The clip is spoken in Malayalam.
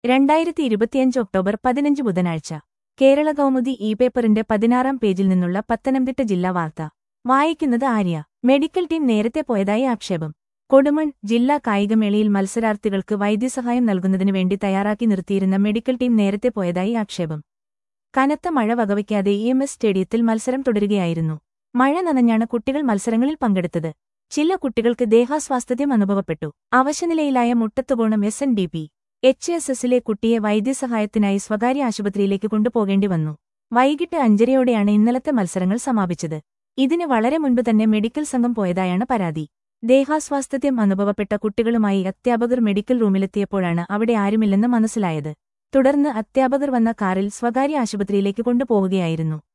രണ്ടായിരത്തി ഇരുപത്തിയഞ്ച് ഒക്ടോബർ പതിനഞ്ച് ബുധനാഴ്ച കേരള കൗമുദി ഇ പേപ്പറിന്റെ പതിനാറാം പേജിൽ നിന്നുള്ള പത്തനംതിട്ട ജില്ലാ വാർത്ത വായിക്കുന്നത് ആര്യ മെഡിക്കൽ ടീം നേരത്തെ പോയതായി ആക്ഷേപം കൊടുമൺ ജില്ലാ കായികമേളയിൽ മത്സരാർത്ഥികൾക്ക് വൈദ്യസഹായം നൽകുന്നതിനു വേണ്ടി തയ്യാറാക്കി നിർത്തിയിരുന്ന മെഡിക്കൽ ടീം നേരത്തെ പോയതായി ആക്ഷേപം കനത്ത മഴ വകവയ്ക്കാതെ ഇ എം എസ് സ്റ്റേഡിയത്തിൽ മത്സരം തുടരുകയായിരുന്നു മഴ നനഞ്ഞാണ് കുട്ടികൾ മത്സരങ്ങളിൽ പങ്കെടുത്തത് ചില കുട്ടികൾക്ക് ദേഹാസ്വാസ്ഥ്യം അനുഭവപ്പെട്ടു അവശനിലയിലായ Muttathukonam S N D P H S എസിലെ കുട്ടിയെ വൈദ്യസഹായത്തിനായി സ്വകാര്യ ആശുപത്രിയിലേക്ക് കൊണ്ടുപോകേണ്ടി വന്നു വൈകിട്ട് അഞ്ചരയോടെയാണ് ഇന്നലത്തെ മത്സരങ്ങൾ സമാപിച്ചത് ഇതിന് വളരെ മുൻപ് തന്നെ മെഡിക്കൽ സംഘം പോയതായാണ് പരാതി ദേഹാസ്വാസ്ഥ്യം അനുഭവപ്പെട്ട കുട്ടികളുമായി അധ്യാപകർ മെഡിക്കൽ റൂമിലെത്തിയപ്പോഴാണ് അവിടെ ആരുമില്ലെന്ന് മനസ്സിലായത് തുടർന്ന് അധ്യാപകർ വന്ന കാറിൽ സ്വകാര്യ ആശുപത്രിയിലേക്ക് കൊണ്ടുപോവുകയായിരുന്നു